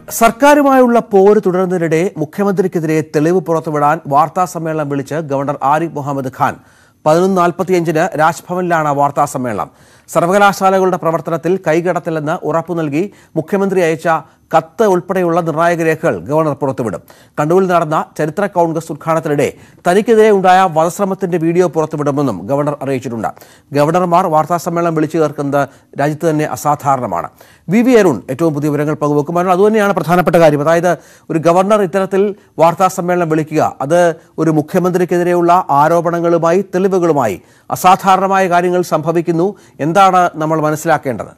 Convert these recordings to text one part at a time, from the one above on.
സർക്കാരുമായുള്ള പോര് തുടരുന്നതിനിടെ മുഖ്യമന്ത്രിക്കെതിരെ തെളിവ് പുറത്തുവിടാൻ വാർത്താ സമ്മേളനം വിളിച്ച് ഗവർണർ ആരിഫ് മുഹമ്മദ് ഖാൻ പതിനൊന്ന് നാൽപ്പത്തിയഞ്ചിന് രാജ്ഭവനിലാണ് വാർത്താ സമ്മേളനം സർവകലാശാലകളുടെ പ്രവർത്തനത്തിൽ കൈകടത്തില്ലെന്ന് ഉറപ്പു നൽകി മുഖ്യമന്ത്രി അയച്ച കത്ത് ഉൾപ്പെടെയുള്ള നിർണായക രേഖകൾ ഗവർണർ പുറത്തുവിടും കണ്ണൂരിൽ നടന്ന ചരിത്ര കോൺഗ്രസ് ഉദ്ഘാടനത്തിനിടെ തനിക്കെതിരെ ഉണ്ടായ വധശ്രമത്തിന്റെ വീഡിയോ പുറത്തുവിടുമെന്നും ഗവർണർ അറിയിച്ചിട്ടുണ്ട് ഗവർണർമാർ വാർത്താ സമ്മേളനം വിളിച്ചു ചേർക്കുന്നത് രാജ്യത്ത് തന്നെ അസാധാരണമാണ് വി വി അരുൺ ഏറ്റവും പുതിയ വിവരങ്ങൾ പങ്കുവെക്കും കാരണം അതുതന്നെയാണ് പ്രധാനപ്പെട്ട കാര്യം അതായത് ഒരു ഗവർണർ ഇത്തരത്തിൽ വാർത്താ സമ്മേളനം വിളിക്കുക അത് ഒരു മുഖ്യമന്ത്രിക്കെതിരെയുള്ള ആരോപണങ്ങളുമായി തെളിവുകളുമായി അസാധാരണമായ കാര്യങ്ങൾ സംഭവിക്കുന്നു എന്താണ് നമ്മൾ മനസ്സിലാക്കേണ്ടത്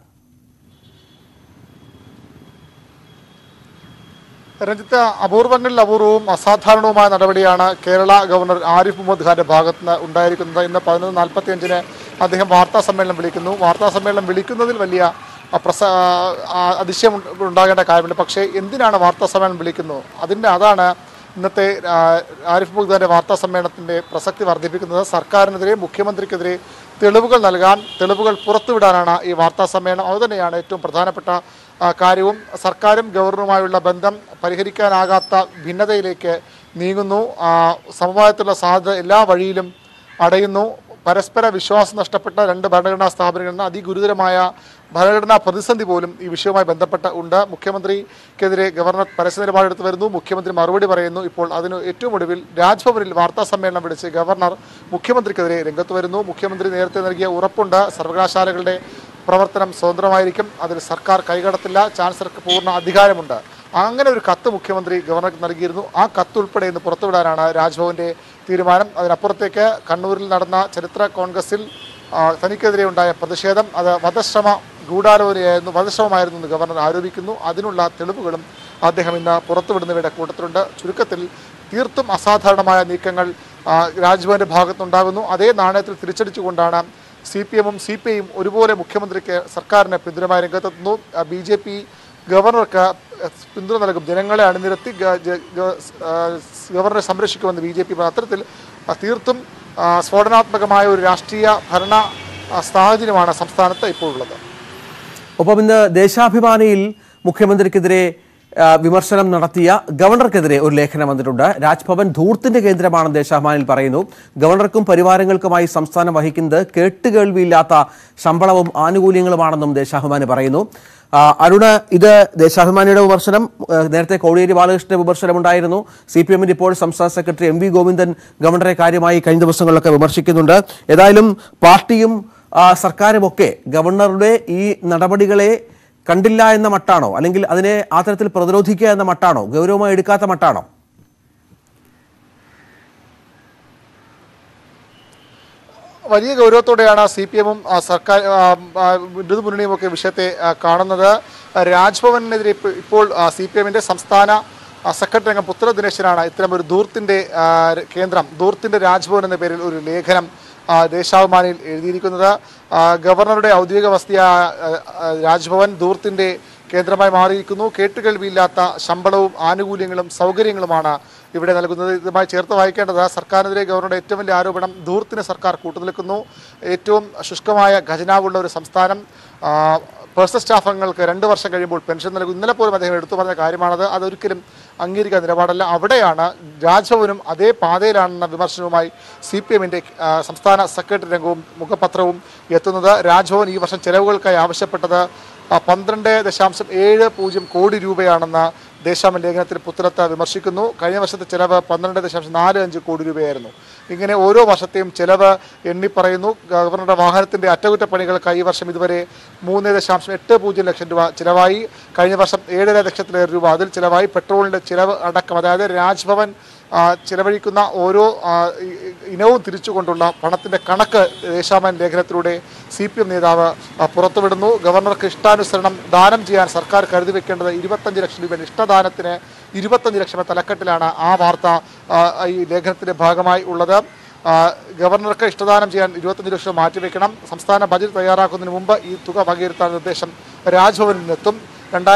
രഞ്ജിത്ത് അപൂർവങ്ങളിൽ അപൂർവവും അസാധാരണവുമായ നടപടിയാണ് കേരള ഗവർണർ ആരിഫ് മുഹമ്മദ് ഖാന്റെ ഭാഗത്ത് നിന്ന് ഉണ്ടായിരിക്കുന്നത് ഇന്ന് പതിനൊന്ന് നാൽപ്പത്തി അഞ്ചിന് അദ്ദേഹം വാർത്താ സമ്മേളനം വിളിക്കുന്നു വാർത്താ സമ്മേളനം വിളിക്കുന്നതിൽ വലിയ ആ, പ്രസ ആ, അതിശയം ഉണ്ട- ഉണ്ടാകേണ്ട കാര്യമില്ല പക്ഷേ എന്തിനാണ് വാർത്താ സമ്മേളനം വിളിക്കുന്നത് അതിൻ്റെ അതാണ് ഇന്നത്തെ ആ, ആരിഫ് മുഹമ്മദ് ഖാന്റെ വാർത്താ സമ്മേളനത്തിന്റെ പ്രസക്തി വർദ്ധിപ്പിക്കുന്നത് സർക്കാരിനെതിരെ മുഖ്യമന്ത്രിക്കെതിരെ തെളിവുകൾ നൽകാൻ തെളിവുകൾ പുറത്തുവിടാനാണ് ഈ വാർത്താ സമ്മേളനം അതുതന്നെയാണ് ഏറ്റവും പ്രധാനപ്പെട്ട ആ, കാര്യവും സർക്കാരും ഗവർണറുമായുള്ള ബന്ധം പരിഹരിക്കാനാകാത്ത ഭിന്നതയിലേക്ക് നീങ്ങുന്നു ആ, സമവായത്തിലുള്ള സാധ്യത എല്ലാ വഴിയിലും അടയുന്നു പരസ്പര വിശ്വാസം നഷ്ടപ്പെട്ട രണ്ട് ഭരണഘടനാ സ്ഥാപനങ്ങളിൽ നിന്ന് അതിഗുരുതരമായ ഭരണഘടനാ പ്രതിസന്ധി പോലും ഈ വിഷയവുമായി ബന്ധപ്പെട്ട് ഉണ്ട് മുഖ്യമന്ത്രിക്കെതിരെ ഗവർണർ പരസ്യ നിലപാടെടുത്ത് വരുന്നു മുഖ്യമന്ത്രി മറുപടി പറയുന്നു ഇപ്പോൾ അതിന് ഏറ്റവും ഒടുവിൽ രാജ്ഭവനിൽ വാർത്താ സമ്മേളനം വിളിച്ച് ഗവർണർ മുഖ്യമന്ത്രിക്കെതിരെ രംഗത്ത് വരുന്നു മുഖ്യമന്ത്രി നേരത്തെ നൽകിയ ഉറപ്പുണ്ട് സർവകലാശാലകളുടെ പ്രവർത്തനം സ്വതന്ത്രമായിരിക്കും അതിൽ സർക്കാർ കൈകടത്തില്ല ചാൻസലർക്ക് പൂർണ്ണ അധികാരമുണ്ട് അങ്ങനെ ഒരു കത്ത് മുഖ്യമന്ത്രി ഗവർണർക്ക് നൽകിയിരുന്നു ആ കത്ത് ഉൾപ്പെടെ ഇന്ന് പുറത്തുവിടാനാണ് രാജ്ഭവന്റെ തീരുമാനം അതിനപ്പുറത്തേക്ക് കണ്ണൂരിൽ നടന്ന ചരിത്ര കോൺഗ്രസിൽ ആ, തനിക്കെതിരെ ഉണ്ടായ പ്രതിഷേധം അത് വധശ്രമ ഗൂഢാലോചനയായിരുന്നു വധശ്രമമായിരുന്നു എന്ന് ഗവർണർ ആരോപിക്കുന്നു അതിനുള്ള തെളിവുകളും അദ്ദേഹം ഇന്ന് പുറത്തുവിടുന്നവരുടെ കൂട്ടത്തിലുണ്ട് ചുരുക്കത്തിൽ തീർത്തും അസാധാരണമായ നീക്കങ്ങൾ ആ, രാജ്ഭവന്റെ ഭാഗത്തുണ്ടാകുന്നു അതേ നാണയത്തിൽ തിരിച്ചടിച്ചുകൊണ്ടാണ് സി പി എമ്മും സി പി ഐയും ഒരുപോലെ മുഖ്യമന്ത്രിക്ക് സർക്കാരിന് പിന്തുണമായി രംഗത്തെത്തുന്നു ബി ജെ പി ഗവർണർക്ക് പിന്തുണ നൽകും ജനങ്ങളെ അണിനിരത്തി ഗ- ജ- ഗ- ആ, ഗവർണറെ സംരക്ഷിക്കുമെന്ന് ബി ജെ പി അത്തരത്തിൽ ആ, തീർത്തും ആ, സ്ഫോടനാത്മകമായ ഒരു രാഷ്ട്രീയ ഭരണ ആ, സാഹചര്യമാണ് സംസ്ഥാനത്ത് ഇപ്പോൾ ഉള്ളത് ഒപ്പം ഇന്ന് ദേശാഭിമാനിയിൽ മുഖ്യമന്ത്രിക്കെതിരെ ആ, വിമർശനം നടത്തിയ ഗവർണർക്കെതിരെ ഒരു ലേഖനം വന്നിട്ടുണ്ട് രാജ്ഭവൻ ധൂർത്തിന്റെ കേന്ദ്രമാണെന്ന് ദേശാഭിമാനിയിൽ പറയുന്നു ഗവർണർക്കും പരിവാരങ്ങൾക്കുമായി സംസ്ഥാനം വഹിക്കുന്നത് കേട്ടുകേൾവിയില്ലാത്ത ശമ്പളവും ആനുകൂല്യങ്ങളുമാണെന്നും ദേശാഭിമാനി പറയുന്നു ആ, അരുണ് ഇത് ദേശാഭിമാനിയുടെ വിമർശനം ആ, നേരത്തെ കോടിയേരി ബാലകൃഷ്ണന്റെ വിമർശനം ഉണ്ടായിരുന്നു സി പി എമ്മിന്റെ ഇപ്പോൾ സംസ്ഥാന സെക്രട്ടറി എം വി ഗോവിന്ദൻ ഗവർണറെ കാര്യമായി കഴിഞ്ഞ ദിവസങ്ങളിലൊക്കെ വിമർശിക്കുന്നുണ്ട് ഏതായാലും പാർട്ടിയും ആ, സർക്കാരുമൊക്കെ ഗവർണറുടെ ഈ നടപടികളെ കണ്ടില്ല എന്ന മട്ടാണോ അല്ലെങ്കിൽ അതിനെ ആ തരത്തിൽ പ്രതിരോധിക്കുക എന്ന മട്ടാണോ ഗൗരവമായി എടുക്കാത്ത മട്ടാണോ വലിയ ഗൗരവത്തോടെയാണ് സി പി എമ്മും സർക്കാർ ആ, ആ, ഇടതുമുന്നണിയും ഒക്കെ വിഷയത്തെ ആ, കാണുന്നത് രാജ്ഭവനെതിരെ ഇപ്പോൾ- ഇപ്പോൾ സി പി എമ്മിന്റെ സംസ്ഥാന ആ, സെക്രട്ടറി അംഗം പുത്ര ദിനേശനാണ് ഇത്തരം ഒരു ദൂർത്തിന്റെ ആ, കേന്ദ്രം ദൂർത്തിന്റെ രാജ്ഭവൻ എന്ന പേരിൽ ഒരു ലേഖനം ആ, ദേശാഭിമാനിയിൽ എഴുതിയിരിക്കുന്നത് ആ, ഗവർണറുടെ ഔദ്യോഗിക വസതിയായ ആ, ആ, രാജ്ഭവൻ ദൂർത്തിന്റെ കേന്ദ്രമായി മാറിയിരിക്കുന്നു കേട്ടുകേൾവിയില്ലാത്ത ശമ്പളവും ആനുകൂല്യങ്ങളും സൗകര്യങ്ങളുമാണ് ഇവിടെ നൽകുന്നത് ഇതുമായി ചേർത്ത് വായിക്കേണ്ടത് സർക്കാരിനെതിരെ ഗവർണറുടെ ഏറ്റവും വലിയ ആരോപണം ധൂർത്തിന് സർക്കാർ കൂട്ടുനിൽക്കുന്നു ഏറ്റവും ശുഷ്കമായ ഖജനാവുള്ള ഒരു സംസ്ഥാനം ആ, പേഴ്സണൽ സ്റ്റാഫ് അംഗങ്ങൾക്ക് രണ്ട് വർഷം കഴിയുമ്പോൾ പെൻഷൻ നൽകും ഇന്നലെ പോലും അദ്ദേഹം എടുത്തു പറഞ്ഞ കാര്യമാണത് അതൊരിക്കലും അംഗീകരിക്കാൻ നിലപാടല്ല അവിടെയാണ് രാജ്ഭവനും അതേ പാതയിലാണെന്ന വിമർശനവുമായി സി പി എമ്മിൻ്റെ സംസ്ഥാന സെക്രട്ടറി രംഗവും മുഖപത്രവും എത്തുന്നത് രാജ്ഭവൻ ഈ വർഷം ചെലവുകൾക്കായി ആവശ്യപ്പെട്ടത് ആ, പന്ത്രണ്ട് ദശാംശം ഏഴ് പൂജ്യം കോടി രൂപയാണെന്ന് ദേശാമൻ ലേഖനത്തിൽ പുത്തലത്ത് വിമർശിക്കുന്നു കഴിഞ്ഞ വർഷത്തെ ചെലവ് പന്ത്രണ്ട് ദശാംശം നാല് അഞ്ച് കോടി രൂപയായിരുന്നു ഇങ്ങനെ ഓരോ വർഷത്തെയും ചെലവ് എണ്ണി പറയുന്നു ഗവർണറുടെ വാഹനത്തിന്റെ അറ്റകുറ്റപ്പണികൾക്ക് ഈ വർഷം ഇതുവരെ മൂന്ന് ദശാംശം എട്ട് പൂജ്യം ലക്ഷം രൂപ ചിലവായി കഴിഞ്ഞ വർഷം ഏഴര ലക്ഷത്തിലേറെ രൂപ അതിൽ ചിലവായി പെട്രോളിന്റെ ചിലവ് അടക്കം അതായത് രാജ്ഭവൻ ആ, ചിലവഴിക്കുന്ന ഓരോ ആ, ഇ- ഇ- ഇനവും തിരിച്ചുകൊണ്ടുള്ള പണത്തിന്റെ കണക്ക് ദേശാമൻ ലേഖനത്തിലൂടെ സി പി എം നേതാവ് ആ, പുറത്തുവിടുന്നു ഗവർണർക്ക് ഇഷ്ടാനുസരണം ദാനം ചെയ്യാൻ സർക്കാർ കരുതി വെക്കേണ്ടത് ഇരുപത്തഞ്ച് ലക്ഷം രൂപ ഇഷ്ടദാനത്തിന് ഇരുപത്തഞ്ച് ലക്ഷം എന്ന തലക്കെട്ടിലാണ് ആ വാർത്ത ആ, ഈ ലേഖനത്തിന്റെ ഭാഗമായി ഉള്ളത് ആ, ഗവർണർക്ക് ഇഷ്ടദാനം ചെയ്യാൻ ഇരുപത്തഞ്ച് ലക്ഷം മാറ്റിവെക്കണം സംസ്ഥാന ബജറ്റ് തയ്യാറാക്കുന്നതിന് മുമ്പ് ഈ തുക വകയിരുത്താൻ നിർദ്ദേശം രാജ്ഭവനിൽ നിന്നെത്തും രണ്ടായിരം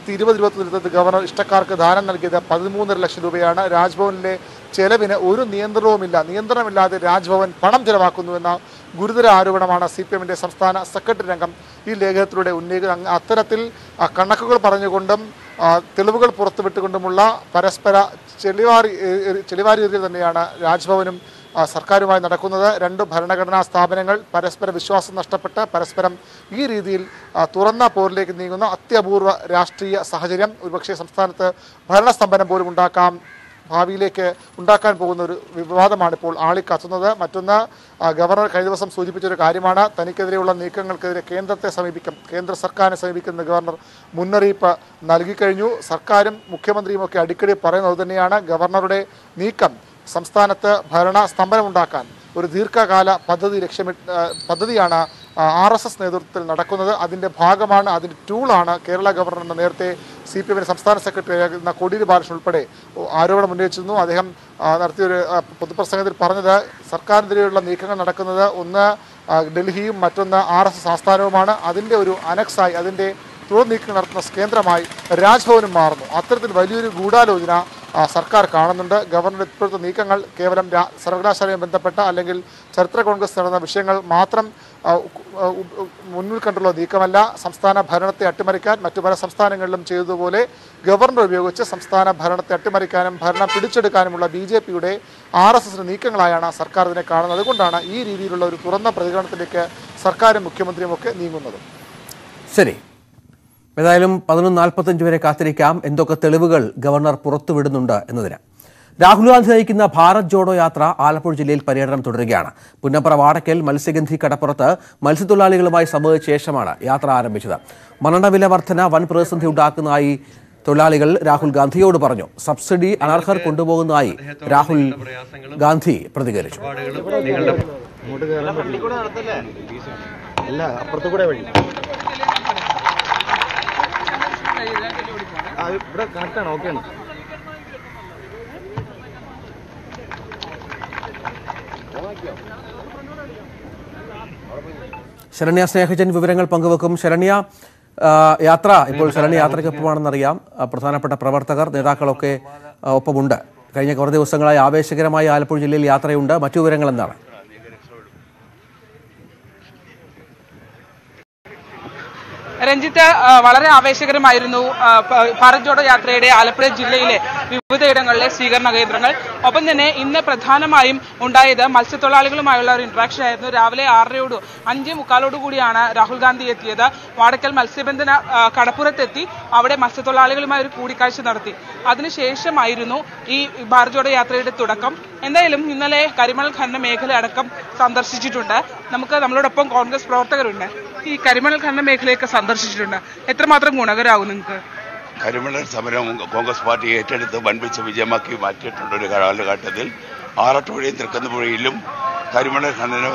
രണ്ടായിരത്തി ഇരുപത് ഇരുപത്തൊന്നിൽ ഗവർണർ ഇഷ്ടക്കാർക്ക് ദാനം നൽകിയത് പതിമൂന്നര ലക്ഷം രൂപയാണ് രാജ്ഭവനിലെ ചെലവിന് ഒരു നിയന്ത്രണവുമില്ല നിയന്ത്രണമില്ലാതെ രാജ്ഭവൻ പണം ചെലവാക്കുന്നുവെന്ന ഗുരുതര ആരോപണമാണ് സി പി എമ്മിൻ്റെ സംസ്ഥാന സെക്രട്ടറി രംഗം ഈ ലേഖനത്തിലൂടെ ഉന്നയിക്കുന്നത് അങ്ങ് അത്തരത്തിൽ ആ, കണക്കുകൾ പറഞ്ഞുകൊണ്ടും ആ, തെളിവുകൾ പുറത്തുവിട്ടുകൊണ്ടുമുള്ള പരസ്പര ചെളിവാരി ചെളിവാരിയറിൽ തന്നെയാണ് രാജ്ഭവനും ആ, സർക്കാരുമായി നടക്കുന്നത് രണ്ട് ഭരണഘടനാ സ്ഥാപനങ്ങൾ പരസ്പര വിശ്വാസം നഷ്ടപ്പെട്ട് പരസ്പരം ഈ രീതിയിൽ ആ, തുറന്ന പോരിലേക്ക് നീങ്ങുന്ന അത്യപൂർവ രാഷ്ട്രീയ സാഹചര്യം ഒരുപക്ഷെ സംസ്ഥാനത്ത് ഭരണസ്തംഭനം പോലും ഉണ്ടാക്കാം ഭാവിയിലേക്ക് ഉണ്ടാക്കാൻ പോകുന്ന ഒരു വിവാദമാണ് ഇപ്പോൾ ആളിക്കത്തുന്നത് മറ്റൊന്ന് ആ, ഗവർണർ കഴിഞ്ഞ ദിവസം സൂചിപ്പിച്ചൊരു കാര്യമാണ് തനിക്കെതിരെയുള്ള നീക്കങ്ങൾക്കെതിരെ കേന്ദ്രത്തെ സമീപിക്കും കേന്ദ്ര സർക്കാരിനെ സമീപിക്കുന്ന ഗവർണർ മുന്നറിയിപ്പ് നൽകിക്കഴിഞ്ഞു സർക്കാരും മുഖ്യമന്ത്രിയും ഒക്കെ അടിക്കടി പറയുന്നത് തന്നെയാണ് ഗവർണറുടെ നീക്കം സംസ്ഥാനത്ത് ഭരണ സ്തംഭനമുണ്ടാക്കാൻ ഒരു ദീർഘകാല പദ്ധതി ലക്ഷ്യമിട്ട് ആ, പദ്ധതിയാണ് ആർ എസ് എസ് നേതൃത്വത്തിൽ നടക്കുന്നത് അതിൻ്റെ ഭാഗമാണ് അതിൻ്റെ ടൂളാണ് കേരള ഗവർണർ എന്ന നേരത്തെ സി പി എമ്മിൻ്റെ സംസ്ഥാന സെക്രട്ടറി ആയിരുന്ന കോടിയേരി ബാലകൃഷ്ണൻ ഉൾപ്പെടെ ആരോപണം ഉന്നയിച്ചിരുന്നു അദ്ദേഹം ആ, നടത്തിയൊരു ആ, പൊതുപ്രസംഗത്തിൽ പറഞ്ഞത് സർക്കാരിനെതിരെയുള്ള നീക്കങ്ങൾ നടക്കുന്നത് ഒന്ന് ആ, ഡൽഹിയും മറ്റൊന്ന് ആർ എസ് എസ് ആസ്ഥാനവുമാണ് അതിൻ്റെ ഒരു അനക്സായി അതിൻ്റെ തുടർ നീക്കങ്ങൾ നടത്തുന്ന കേന്ദ്രമായി രാജ്ഭവനും മാറുന്നു അത്തരത്തിൽ വലിയൊരു ഗൂഢാലോചന ആ, സർക്കാർ കാണുന്നുണ്ട് ഗവർണറുടെ ഇപ്പോഴത്തെ നീക്കങ്ങൾ കേവലം രാ- സർവകലാശാലയുമായി ബന്ധപ്പെട്ട അല്ലെങ്കിൽ ചരിത്ര കോൺഗ്രസ് നടന്ന വിഷയങ്ങൾ മാത്രം ആ, ഉ- ഉ- ഉ- മുന്നിൽ കണ്ടുള്ള നീക്കമല്ല സംസ്ഥാന ഭരണത്തെ അട്ടിമറിക്കാൻ മറ്റു പല സംസ്ഥാനങ്ങളിലും ചെയ്തതുപോലെ ഗവർണർ ഉപയോഗിച്ച് സംസ്ഥാന ഭരണത്തെ അട്ടിമറിക്കാനും ഭരണം പിടിച്ചെടുക്കാനുമുള്ള ബി ജെ പിയുടെ ആർ എസ് എസിന്റെ നീക്കങ്ങളായാണ് സർക്കാർ ഇതിനെ കാണുന്നത് അതുകൊണ്ടാണ് ഈ രീതിയിലുള്ള ഒരു തുറന്ന പ്രതികരണത്തിലേക്ക് സർക്കാരും മുഖ്യമന്ത്രിയും ഒക്കെ നീങ്ങുന്നത് ശരി ഏതായാലും പതിനൊന്ന് നാൽപ്പത്തഞ്ച് വരെ കാത്തിരിക്കാം എന്തൊക്കെ തെളിവുകൾ ഗവർണർ പുറത്തുവിടുന്നുണ്ട് എന്നതിന് രാഹുൽ ഗാന്ധി നയിക്കുന്ന ഭാരത് ജോഡോ യാത്ര ആലപ്പുഴ ജില്ലയിൽ പര്യടനം തുടരുകയാണ് പുന്നപ്ര വാടക്കൽ മത്സ്യഗന്ധി കടപ്പുറത്ത് മത്സ്യത്തൊഴിലാളികളുമായി സംവദിച്ച ശേഷമാണ് യാത്ര ആരംഭിച്ചത് മണ്ണെണ്ണ വില വർധന വൻ പ്രതിസന്ധി ഉണ്ടാക്കുന്നതായി തൊഴിലാളികൾ രാഹുൽ ഗാന്ധിയോട് പറഞ്ഞു സബ്സിഡി അനർഹർ കൊണ്ടുപോകുന്നതായി രാഹുൽ ഗാന്ധി പ്രതികരിച്ചു അങ്ങോട്ട് കയറാൻ പറ്റില്ല അല്ല അപ്പുറത്ത് കൂടെ വഴി ആ ഇവിടെ കറക്റ്റാണ് ഓക്കെയാണ് ശരണ്യ സ്നേഹജൻ വിവരങ്ങൾ പങ്കുവെക്കും ശരണ്യ ആ, യാത്ര ഇപ്പോൾ ശരണ്യ യാത്രയ്ക്കൊപ്പമാണെന്നറിയാം ആ, പ്രധാനപ്പെട്ട പ്രവർത്തകർ നേതാക്കളൊക്കെ ആ, ഒപ്പമുണ്ട് കഴിഞ്ഞ കുറേ ദിവസങ്ങളായി ആവേശകരമായി ആലപ്പുഴ ജില്ലയിൽ യാത്രയുണ്ട് മറ്റു വിവരങ്ങൾ എന്താണ് രഞ്ജിത്ത് ആ, വളരെ ആവേശകരമായിരുന്നു ആ, പ- ഭാരത് ജോഡോ യാത്രയുടെ ആലപ്പുഴ ജില്ലയിലെ വിവിധയിടങ്ങളിലെ സ്വീകരണ കേന്ദ്രങ്ങൾ ഒപ്പം തന്നെ ഇന്ന് പ്രധാനമായും ഉണ്ടായത് മത്സ്യത്തൊഴിലാളികളുമായുള്ള ഒരു ഇന്ററാക്ഷൻ ആയിരുന്നു രാവിലെ ആറരയോട് അഞ്ച് മുക്കാലോട് കൂടിയാണ് രാഹുൽ ഗാന്ധി എത്തിയത് വാടക്കൽ മത്സ്യബന്ധന ആ, കടപ്പുറത്തെത്തി അവിടെ മത്സ്യത്തൊഴിലാളികളുമായി ഒരു കൂടിക്കാഴ്ച നടത്തി അതിനുശേഷമായിരുന്നു ഈ ഭാരത് ജോഡോ യാത്രയുടെ തുടക്കം എന്തായാലും ഇന്നലെ കരിമണൽ ഖനന മേഖല അടക്കം സന്ദർശിച്ചിട്ടുണ്ട് നമുക്ക് നമ്മളോടൊപ്പം കോൺഗ്രസ് പ്രവർത്തകരുണ്ട് ഈ കരിമണൽ ഖനന മേഖലയൊക്കെ സന്ദർശിച്ചിട്ടുണ്ട് എത്രമാത്രം ഗുണകരമാകും നിങ്ങൾക്ക് കരിമണൽ സമരം കോൺഗ്രസ് പാർട്ടി ഏറ്റെടുത്ത് വൻപിച്ച വിജയമാക്കി മാറ്റിയിട്ടുണ്ട് ഒരു കാലഘട്ടത്തിൽ ആറാട്ടുപുഴയും തൃക്കന്നപ്പുഴയിലും കരിമണൽ ഖനന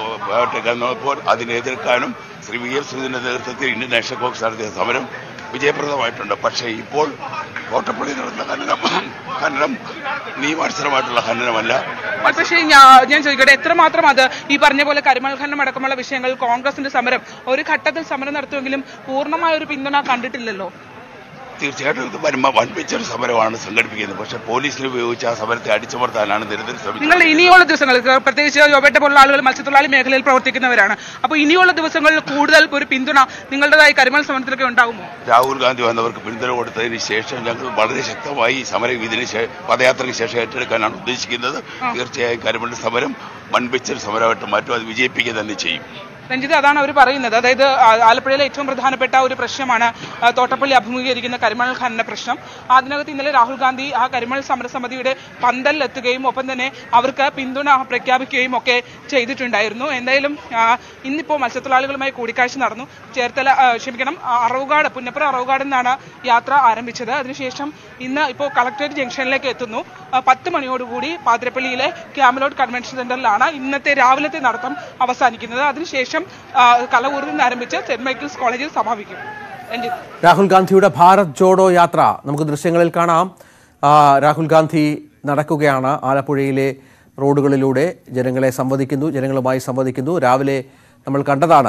വന്നപ്പോൾ അതിനെ എതിർക്കാനും ശ്രീ വി എസ് സുധീന്റെ നേതൃത്വത്തിൽ ഇന്ത്യൻ നാഷണൽ കോൺഗ്രസ് നടത്തിയ സമരം വിജയപ്രദമായിട്ടുണ്ട് പക്ഷേ ഇപ്പോൾ കോട്ടപ്പള്ളി നടന്ന ഖനനം ഖനനം നിയമാനുസൃതമായിട്ടുള്ള ഖനനമല്ല പക്ഷേ ഞാ- ഞാൻ ചോദിക്കട്ടെ എത്രമാത്രം അത് ഈ പറഞ്ഞ പോലെ കരിമണൽ ഖനനം അടക്കമുള്ള വിഷയങ്ങളിൽ കോൺഗ്രസിന്റെ സമരം ഒരു ഘട്ടത്തിൽ സമരം നടത്തുമെങ്കിലും പൂർണ്ണമായ ഒരു പിന്തുണ കണ്ടിട്ടില്ലല്ലോ തീർച്ചയായിട്ടും ഇത് വരുമ്പോൾ വൻപിച്ച ഒരു സമരമാണ് സംഘടിപ്പിക്കുന്നത് പക്ഷേ പോലീസിനെ ഉപയോഗിച്ച് ആ സമരത്തെ അടിച്ചമർത്താനാണ് നിരന്തരം നിങ്ങൾ ശ്രമിച്ചത് ഇനിയുള്ള ദിവസങ്ങളിൽ പ്രത്യേകിച്ച് ജോബേട്ട പോലുള്ള ആളുകൾ മത്സ്യത്തൊഴിലാളി മേഖലയിൽ പ്രവർത്തിക്കുന്നവരാണ് അപ്പോൾ ഇനിയുള്ള ദിവസങ്ങളിൽ കൂടുതൽ ഒരു പിന്തുണ നിങ്ങളുടേതായ കരിമണൽ സമരത്തിലൊക്കെ ഉണ്ടാകുമോ രാഹുൽ ഗാന്ധി വന്നവർക്ക് പിന്തുണ കൊടുത്തതിന് ശേഷം ഞങ്ങൾ വളരെ ശക്തമായി ഈ സമരം ഇതിന് ശേ- പദയാത്രയ്ക്ക് ശേഷം ഏറ്റെടുക്കാനാണ് ഉദ്ദേശിക്കുന്നത് തീർച്ചയായും കരിമണ്ണ സമരം വൻപിച്ചൊരു സമരമായിട്ട് മാറ്റും അത് വിജയിപ്പിക്കുക തന്നെ ചെയ്യും രഞ്ജിത്ത് അതാണ് അവർ പറയുന്നത് അതായത് ആ- ആലപ്പുഴയിലെ ഏറ്റവും പ്രധാനപ്പെട്ട ഒരു പ്രശ്നമാണ് ആ, തോട്ടപ്പള്ളി അഭിമുഖീകരിക്കുന്ന കരിമണൽ ഖനന പ്രശ്നം അതിനകത്ത് ഇന്നലെ രാഹുൽ ഗാന്ധി ആ കരിമണൽ സമരസമിതിയുടെ പന്തലിലെത്തുകയും ഒപ്പം തന്നെ അവർക്ക് പിന്തുണ പ്രഖ്യാപിക്കുകയും ഒക്കെ ചെയ്തിട്ടുണ്ടായിരുന്നു എന്തായാലും ആ, ഇന്നിപ്പോൾ മത്സ്യത്തൊഴിലാളികളുമായി കൂടിക്കാഴ്ച നടന്നു ചേർത്തല ആ, ക്ഷമിക്കണം ആ, അറവുകാട് പുന്നപ്പുറ അറവുകാട് നിന്നാണ് യാത്ര ആരംഭിച്ചത് അതിനുശേഷം ഇന്ന് ഇപ്പോൾ കളക്ടറേറ്റ് ജംഗ്ഷനിലേക്ക് എത്തുന്നു ആ, പത്ത് മണിയോടുകൂടി പാതിരപ്പള്ളിയിലെ ക്യാമലോഡ് കൺവെൻഷൻ സെന്ററിലാണ് ഇന്നത്തെ രാവിലത്തെ നടത്തം അവസാനിക്കുന്നത് അതിനുശേഷം ആ, കലവൂരിൽ നിന്ന് ആരംഭിച്ച് സെന്റ് മൈക്കിൾസ് കോളേജിൽ സമാപിക്കും രഞ്ജിത്ത് രാഹുൽ ഗാന്ധിയുടെ ഭാരത് ജോഡോ യാത്ര നമുക്ക് ദൃശ്യങ്ങളിൽ കാണാം ആ, രാഹുൽ ഗാന്ധി നടക്കുകയാണ് ആലപ്പുഴയിലെ റോഡുകളിലൂടെ ജനങ്ങളെ സംവദിക്കുന്നു ജനങ്ങളുമായി സംവദിക്കുന്നു രാവിലെ നമ്മൾ കണ്ടതാണ്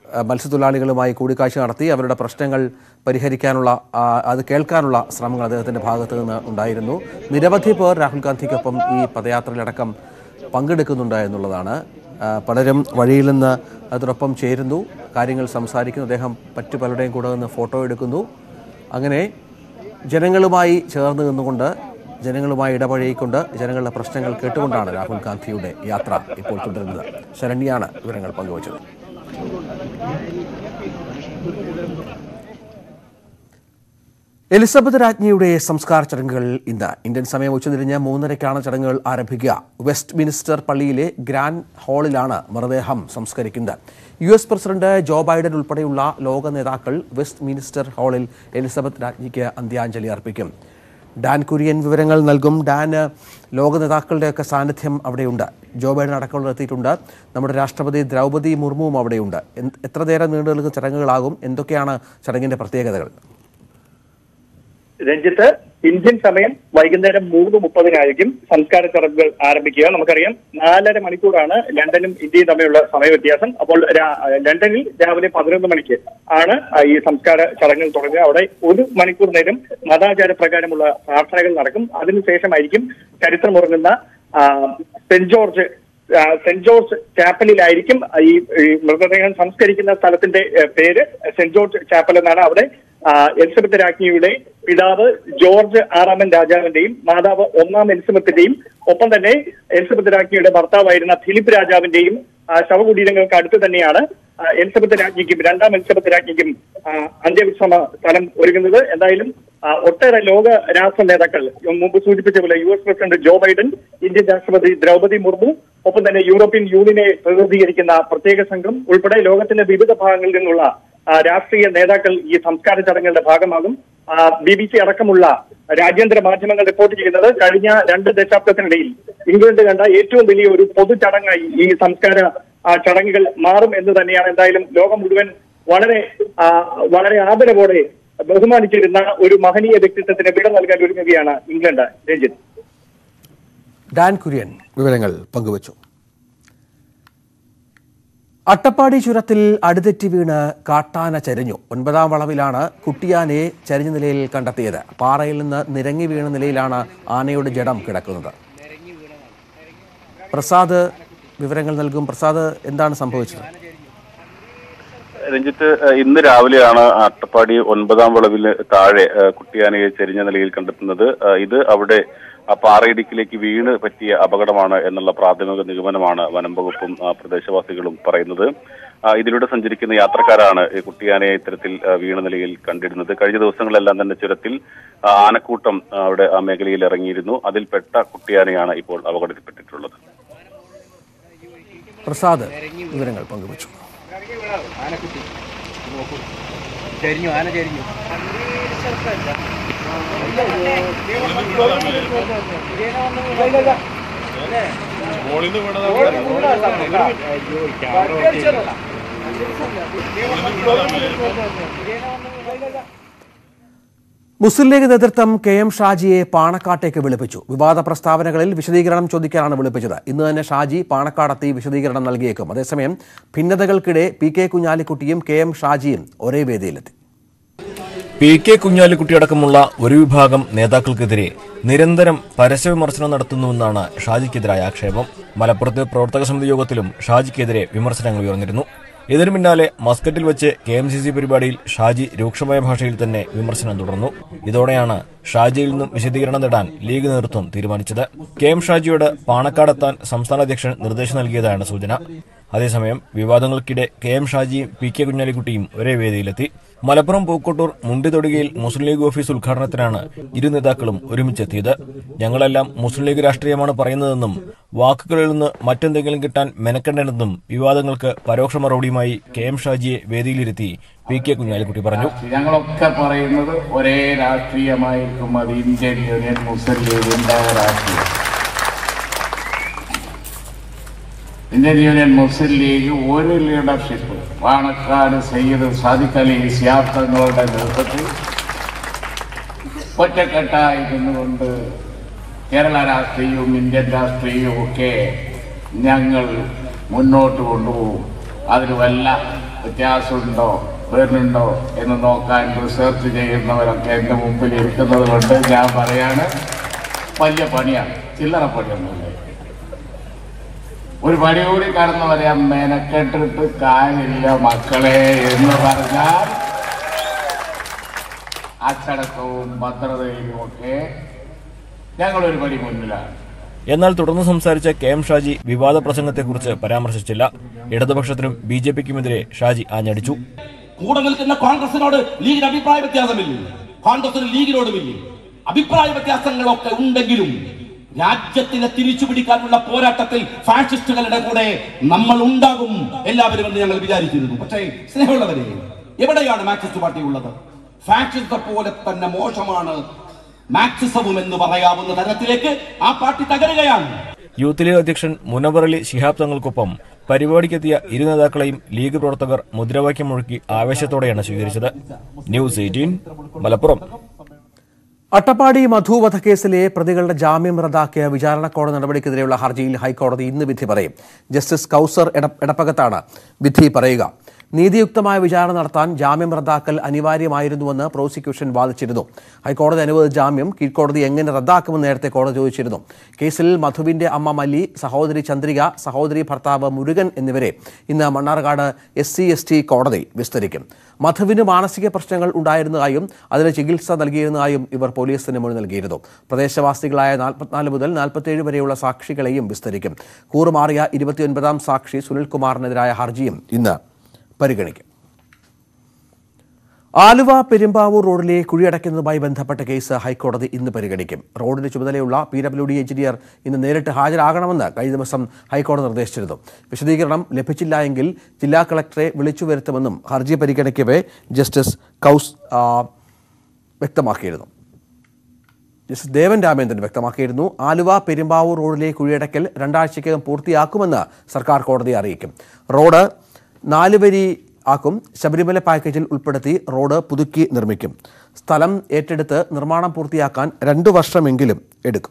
ആ, മത്സ്യത്തൊഴിലാളികളുമായി കൂടിക്കാഴ്ച നടത്തി അവരുടെ പ്രശ്നങ്ങൾ പരിഹരിക്കാനുള്ള ആ, അത് കേൾക്കാനുള്ള ശ്രമങ്ങൾ അദ്ദേഹത്തിൻ്റെ ഭാഗത്ത് നിന്ന് ഉണ്ടായിരുന്നു നിരവധി പേർ രാഹുൽ ഗാന്ധിക്കൊപ്പം ഈ പദയാത്രയിലടക്കം പങ്കെടുക്കുന്നുണ്ട് എന്നുള്ളതാണ് ആ, പലരും വഴിയിൽ നിന്ന് അതിനൊപ്പം ചേരുന്നു കാര്യങ്ങൾ സംസാരിക്കുന്നു അദ്ദേഹം മറ്റു പലരുടെയും കൂടെ നിന്ന് ഫോട്ടോ എടുക്കുന്നു അങ്ങനെ ജനങ്ങളുമായി ചേർന്ന് നിന്നുകൊണ്ട് ജനങ്ങളുമായി ഇടപഴകിക്കൊണ്ട് ജനങ്ങളുടെ പ്രശ്നങ്ങൾ കേട്ടുകൊണ്ടാണ് രാഹുൽ ഗാന്ധിയുടെ യാത്ര ഇപ്പോൾ തുടരുന്നത് ശരണ്യാണ് വിവരങ്ങൾ പങ്കുവച്ചത് എലിസബത്ത് രാജ്ഞിയുടെ സംസ്കാര ചടങ്ങുകൾ ഇന്ന് ഇന്ത്യൻ സമയം ഉച്ചതിരിഞ്ഞ് മൂന്നരയ്ക്കാണ് ചടങ്ങുകൾ ആരംഭിക്കുക വെസ്റ്റ് മിനിസ്റ്റർ പള്ളിയിലെ ഗ്രാൻഡ് ഹാളിലാണ് മൃതദേഹം സംസ്കരിക്കുന്നത് U S president Joe Biden ഉൾപ്പെടെയുള്ള ലോക നേതാക്കൾ വെസ്റ്റ് മിനിസ്റ്റർ ഹാളിൽ എലിസബത്ത് രാജ്ഞിക്ക് അന്ത്യാഞ്ജലി അർപ്പിക്കും ഡാൻ കുര്യൻ വിവരങ്ങൾ നൽകും ഡാൻ ലോക നേതാക്കളുടെയൊക്കെ സാന്നിധ്യം അവിടെയുണ്ട് ജോ ബൈഡൻ അടക്കമുള്ള എത്തിയിട്ടുണ്ട് നമ്മുടെ രാഷ്ട്രപതി ദ്രൗപദി മുർമുവും അവിടെയുണ്ട് എന്ത്- എത്ര നേരം നീണ്ടു നിൽക്കുന്ന ചടങ്ങുകളാകും എന്തൊക്കെയാണ് ചടങ്ങിന്റെ പ്രത്യേകതകൾ രഞ്ജിത്ത് ഇന്ത്യൻ സമയം വൈകുന്നേരം മൂന്ന് മുപ്പതിനായിരിക്കും സംസ്കാര ചടങ്ങുകൾ ആരംഭിക്കുക നമുക്കറിയാം നാലര മണിക്കൂറാണ് ലണ്ടനും ഇന്ത്യയും തമ്മിലുള്ള സമയ വ്യത്യാസം അപ്പോൾ രാ- ലണ്ടനിൽ രാവിലെ പതിനൊന്ന് മണിക്ക് ആണ് ഈ സംസ്കാര ചടങ്ങുകൾ തുടങ്ങുക അവിടെ ഒരു മണിക്കൂർ നേരം മതാചാര പ്രകാരമുള്ള പ്രാർത്ഥനകൾ നടക്കും അതിനുശേഷമായിരിക്കും ചരിത്രമുറങ്ങുന്ന ആ, സെന്റ് ജോർജ് ആ, സെന്റ് ജോർജ് ചാപ്പലിലായിരിക്കും ഈ ഈ മൃതദേഹം സംസ്കരിക്കുന്ന സ്ഥലത്തിന്റെ ഏ, പേര് സെന്റ് ജോർജ് ചാപ്പൽ എന്നാണ് അവിടെ ആ, എലിസബത്ത് രാജ്ഞിയുടെ പിതാവ് ജോർജ് ആറാമൻ രാജാവിന്റെയും മാതാവ് ഒന്നാം എലിസബത്തിന്റെയും ഒപ്പം തന്നെ എലിസബത്ത് രാജ്ഞിയുടെ ഭർത്താവായിരുന്ന ഫിലിപ്പ് രാജാവിന്റെയും ആ, ശവകുടീരങ്ങൾക്ക് അടുത്ത് തന്നെയാണ് ആ, എലിസബത്ത് രാജ്ഞിക്കും രണ്ടാം എലിസബത്ത് രാജ്ഞിക്കും ആ, അന്ത്യവിശ്രമ സ്ഥലം ഒരുങ്ങുന്നത് എന്തായാലും ആ, ഒട്ടേറെ ലോക രാഷ്ട്ര നേതാക്കൾ മുമ്പ് സൂചിപ്പിച്ച പോലെ U S president Joe Biden Indian രാഷ്ട്രപതി ദ്രൗപദി മുർമു ഒപ്പം തന്നെ യൂറോപ്യൻ യൂണിയനെ പ്രതിനിധീകരിക്കുന്ന പ്രത്യേക സംഘം ഉൾപ്പെടെ ലോകത്തിന്റെ വിവിധ ഭാഗങ്ങളിൽ നിന്നുള്ള ആ, രാഷ്ട്രീയ നേതാക്കൾ ഈ സംസ്കാര ചടങ്ങുകളുടെ ഭാഗമാകും ബി ബി സി അടക്കമുള്ള രാജ്യാന്തര മാധ്യമങ്ങൾ റിപ്പോർട്ട് ചെയ്യുന്നത് കഴിഞ്ഞ രണ്ട് ദശാബ്ദത്തിനിടയിൽ ഇംഗ്ലണ്ട് കണ്ട ഏറ്റവും വലിയ ഒരു പൊതു ചടങ്ങായി ഈ സംസ്കാര ആ, ചടങ്ങുകൾ മാറും എന്ന് തന്നെയാണ് എന്തായാലും ലോകം മുഴുവൻ വളരെ ആ, വളരെ ആദരവോടെ ബഹുമാനിച്ചിരുന്ന ഒരു മഹനീയ വ്യക്തിത്വത്തിന് വിട നൽകാൻ ഒരുങ്ങുകയാണ് ഇംഗ്ലണ്ട് രഞ്ജിത്ത് ഡാൻ കുര്യൻ വിവരങ്ങൾ പങ്കുവച്ചു അട്ടപ്പാടി ചുരത്തിൽ അടുതെറ്റി വീണ് കാട്ടാന ചരിഞ്ഞു ഒൻപതാം വളവിലാണ് കുട്ടിയാനയെ ചരിഞ്ഞ നിലയിൽ കണ്ടെത്തിയത് പാറയിൽ നിന്ന് നിരങ്ങി വീണ നിലയിലാണ് ആനയുടെ ജഡം കിടക്കുന്നത് പ്രസാദ് വിവരങ്ങൾ നൽകും പ്രസാദ് എന്താണ് സംഭവിച്ചത് രഞ്ജിത്ത് ഏഹ് ഇന്ന് രാവിലെയാണ് അട്ടപ്പാടി ഒൻപതാം വളവില് താഴെ ഏഹ് കുട്ടിയാനയെ ചെരിഞ്ഞ നിലയിൽ കണ്ടെത്തുന്നത് ഏഹ് ഇത് അവിടെ ആ പാറയിടുക്കിലേക്ക് വീണ് പറ്റിയ അപകടമാണ് എന്നുള്ള പ്രാഥമിക നിഗമനമാണ് വനം വകുപ്പും ആ, പ്രദേശവാസികളും പറയുന്നത് ആ, ഇതിലൂടെ സഞ്ചരിക്കുന്ന യാത്രക്കാരാണ് ഈ കുട്ടിയാനയെ ഇത്തരത്തിൽ ആ, വീണ നിലയിൽ കണ്ടിരുന്നത് കഴിഞ്ഞ ദിവസങ്ങളെല്ലാം തന്നെ ചുരത്തിൽ ആ, ആനക്കൂട്ടം ആ, അവിടെ ആ മേഖലയിൽ ഇറങ്ങിയിരുന്നു അതിൽപ്പെട്ട കുട്ടിയാനയാണ് ഇപ്പോൾ അപകടത്തിൽപ്പെട്ടിട്ടുള്ളത് പ്രസാദ് വിവരങ്ങൾ പങ്കുവച്ചു ചരിഞ്ഞു ആന ചരിഞ്ഞു മുസ്ലിം ലീഗ് നേതൃത്വം കെ എം ഷാജിയെ പാണക്കാട്ടേക്ക് വിളിപ്പിച്ചു വിവാദ പ്രസ്താവനകളിൽ വിശദീകരണം ചോദിക്കാനാണ് വിളിപ്പിച്ചത് ഇന്ന് തന്നെ ഷാജി പാണക്കാടെത്തി വിശദീകരണം നൽകിയേക്കും അതേസമയം ഭിന്നതകൾക്കിടെ പി കെ കുഞ്ഞാലിക്കുട്ടിയും കെ എം ഷാജിയും ഒരേ വേദിയിലെത്തി പി കെ കുഞ്ഞാലിക്കുട്ടിയടക്കമുള്ള ഒരു വിഭാഗം നേതാക്കൾക്കെതിരെ നിരന്തരം പരസ്യവിമർശനം നടത്തുന്നുവെന്നാണ് ഷാജിക്കെതിരായ ആക്ഷേപം മലപ്പുറത്ത് പ്രവർത്തക സമിതി യോഗത്തിലും ഷാജിക്കെതിരെ വിമർശനങ്ങൾ ഉയർന്നിരുന്നു ഇതിനു പിന്നാലെ മസ്കറ്റിൽ വെച്ച് കെ എം സി സി പരിപാടിയിൽ ഷാജി രൂക്ഷമായ ഭാഷയിൽ തന്നെ വിമർശനം തുടർന്നു ഇതോടെയാണ് ഷാജിയിൽ നിന്നും വിശദീകരണം നേടാൻ ലീഗ് നേതൃത്വം തീരുമാനിച്ചത് കെ എം ഷാജിയോട് പാണക്കാടെത്താൻ സംസ്ഥാന അധ്യക്ഷൻ നിർദ്ദേശം നൽകിയതാണ് സൂചന അതേസമയം വിവാദങ്ങൾക്കിടെ കെ എം ഷാജിയും പി കെ കുഞ്ഞാലിക്കുട്ടിയും ഒരേ വേദിയിലെത്തി മലപ്പുറം പൂക്കോട്ടൂർ മുണ്ടിതൊടുകയിൽ മുസ്ലിം ലീഗ് ഓഫീസ് ഉദ്ഘാടനത്തിനാണ് ഇരു നേതാക്കളും ഒരുമിച്ചെത്തിയത് ഞങ്ങളെല്ലാം മുസ്ലിം ലീഗ് രാഷ്ട്രീയമാണ് പറയുന്നതെന്നും വാക്കുകളിൽ നിന്ന് മറ്റെന്തെങ്കിലും കിട്ടാൻ മെനക്കെണ്ടെന്നും വിവാദങ്ങൾക്ക് പരോക്ഷ മറുപടിയുമായി കെ എം ഷാജിയെ വേദിയിലിരുത്തി പി കെ കുഞ്ഞാലിക്കുട്ടി പറഞ്ഞു ഞങ്ങളൊക്കെ പറയുന്നത് ഒരേ രാഷ്ട്രീയമായിരിക്കും അത് ഇന്ത്യൻ യൂണിയൻ മുസ്ലിം ലീഗിന്റെ രാഷ്ട്രീയം ഇന്ത്യൻ യൂണിയൻ മുസ്ലിം ലീഗ് ഒരു ലീഡർഷിപ്പ് പാണക്കാട് സയ്യിദ് സാദിഖ് അലി സിയാബ് തങ്ങളുടെ നേതൃത്വത്തിൽ ഒറ്റക്കെട്ടായി നിന്നുകൊണ്ട് കേരള രാഷ്ട്രീയവും ഇന്ത്യൻ രാഷ്ട്രീയവും ഒക്കെ ഞങ്ങൾ മുന്നോട്ട് കൊണ്ടുപോകും അതിന് വല്ല വ്യത്യാസമുണ്ടോ വരുന്നുണ്ടോ എന്ന് നോക്കാൻ റിസർച്ച് ചെയ്യുന്നവരൊക്കെ എൻ്റെ മുമ്പിൽ ഇരിക്കുന്നത് കൊണ്ട് ഞാൻ പറയാണ് വലിയ പണിയാണ് ചില്ലറ പണിയൊന്നുമില്ല ഒരു പണി കൂടി കടന്നു പറയാം മെനക്കെട്ടിട്ട് കാര്യമില്ല മക്കളെ എന്ന് പറഞ്ഞാൽ അച്ചടക്കവും ഭദ്രതയും ഒക്കെ ഞങ്ങളൊരു പടി മുന്നിലാണ് എന്നാൽ തുടർന്ന് സംസാരിച്ച കെ എം ഷാജി വിവാദ പ്രസംഗത്തെക്കുറിച്ച് പരാമർശിച്ചില്ല ഇടതുപക്ഷത്തിനും ബി ജെ പിക്കുമെതിരെ ഷാജി ആഞ്ഞടിച്ചു കൂടെ നിൽക്കുന്ന കോൺഗ്രസിനോട് ലീഗിന് അഭിപ്രായ വ്യത്യാസമില്ല കോൺഗ്രസിന് ലീഗിനോടുമില്ല അഭിപ്രായ വ്യത്യാസങ്ങളൊക്കെ ഉണ്ടെങ്കിലും രാജ്യത്തിനെ തിരിച്ചു പിടിക്കാനുള്ള പോരാട്ടത്തിൽ ഫാഷിസ്റ്റുകളുടെ കൂടെ നമ്മൾ ഉണ്ടാകും എല്ലാവരും എന്ന് ഞങ്ങൾ വിചാരിച്ചിരുന്നു പക്ഷേ സ്നേഹമുള്ളവരെ എവിടെയാണ് മാർക്സിസ്റ്റ് പാർട്ടി ഉള്ളത് ഫാഷിസ്റ്റ് പോലെ തന്നെ മോശമാണ് മാക്സിസവും എന്ന് പറയാവുന്ന തരത്തിലേക്ക് ആ പാർട്ടി തകരുകയാണ് യൂത്ത് ലീഗ് അധ്യക്ഷൻ മുനവറലി ശിഹാബ് തങ്ങൾക്കൊപ്പം പരിപാടിക്കെത്തിയ ഇരു നേതാക്കളെയും ലീഗ് പ്രവർത്തകർ മുദ്രാവാക്യം മുഴക്കി ആവേശത്തോടെയാണ് സ്വീകരിച്ചത് ന്യൂസ് എയ്റ്റീൻ മലപ്പുറം അട്ടപ്പാടി മധു വധക്കേസിലെ പ്രതികളുടെ ജാമ്യം റദ്ദാക്കിയ വിചാരണ കോടതി നടപടിക്കെതിരെയുള്ള ഹർജിയിൽ ഹൈക്കോടതി ഇന്ന് വിധി പറയും ജസ്റ്റിസ് കൌസർ എട- എടപ്പകത്താണ് വിധി പറയുക നീതിയുക്തമായ വിചാരണ നടത്താൻ ജാമ്യം റദ്ദാക്കൽ അനിവാര്യമായിരുന്നുവെന്ന് പ്രോസിക്യൂഷൻ വാദിച്ചിരുന്നു ഹൈക്കോടതി അനുവദിച്ച ജാമ്യം കീഴ്ക്കോടതി എങ്ങനെ റദ്ദാക്കുമെന്ന് നേരത്തെ കോടതി ചോദിച്ചിരുന്നു കേസിൽ മധുവിന്റെ അമ്മ മല്ലി സഹോദരി ചന്ദ്രിക സഹോദരി ഭർത്താവ് മുരുകൻ എന്നിവരെ ഇന്ന് Mannarkkad S C S T കോടതി വിസ്തരിക്കും മധുവിന് മാനസിക പ്രശ്നങ്ങൾ ഉണ്ടായിരുന്നതായും അതിന് ചികിത്സ നൽകിയിരുന്നതായും ഇവർ പോലീസിന് മൊഴി നൽകിയിരുന്നു പ്രദേശവാസികളായ നാൽപ്പത്തിനാല് മുതൽ നാൽപ്പത്തിയേഴ് വരെയുള്ള സാക്ഷികളെയും വിസ്തരിക്കും കൂറുമാറിയ ഇരുപത്തിയൊൻപതാം സാക്ഷി സുനിൽകുമാറിനെതിരായ ഹർജിയും ഇന്ന് പരിഗണിക്കും ആലുവ പെരുമ്പാവൂർ റോഡിലെ കുഴിയടയ്ക്കുന്നതുമായി ബന്ധപ്പെട്ട കേസ് ഹൈക്കോടതി ഇന്ന് പരിഗണിക്കും റോഡിന് ചുമതലയുള്ള പി ഡബ്ല്യു ഡി എഞ്ചിനീയർ ഇന്ന് നേരിട്ട് ഹാജരാകണമെന്ന് കഴിഞ്ഞ ദിവസം ഹൈക്കോടതി നിർദ്ദേശിച്ചിരുന്നു വിശദീകരണം ലഭിച്ചില്ല എങ്കിൽ ജില്ലാ കളക്ടറെ വിളിച്ചു വരുത്തുമെന്നും ഹർജി പരിഗണിക്കവേ ജസ്റ്റിസ് കൌസ് ആ, വ്യക്തമാക്കിയിരുന്നു ജസ്റ്റിസ് ദേവൻ രാമേന്ദ്രൻ വ്യക്തമാക്കിയിരുന്നു ആലുവ പെരുമ്പാവൂർ റോഡിലെ കുഴിയടക്കൽ രണ്ടാഴ്ചയ്ക്കകം പൂർത്തിയാക്കുമെന്ന് സർക്കാർ കോടതിയെ അറിയിക്കും റോഡ് നാലുവരി ആക്കും ശബരിമല പാക്കേജിൽ ഉൾപ്പെടുത്തി റോഡ് പുതുക്കി നിർമ്മിക്കും സ്ഥലം ഏറ്റെടുത്ത് നിർമ്മാണം പൂർത്തിയാക്കാൻ രണ്ടു വർഷമെങ്കിലും എടുക്കും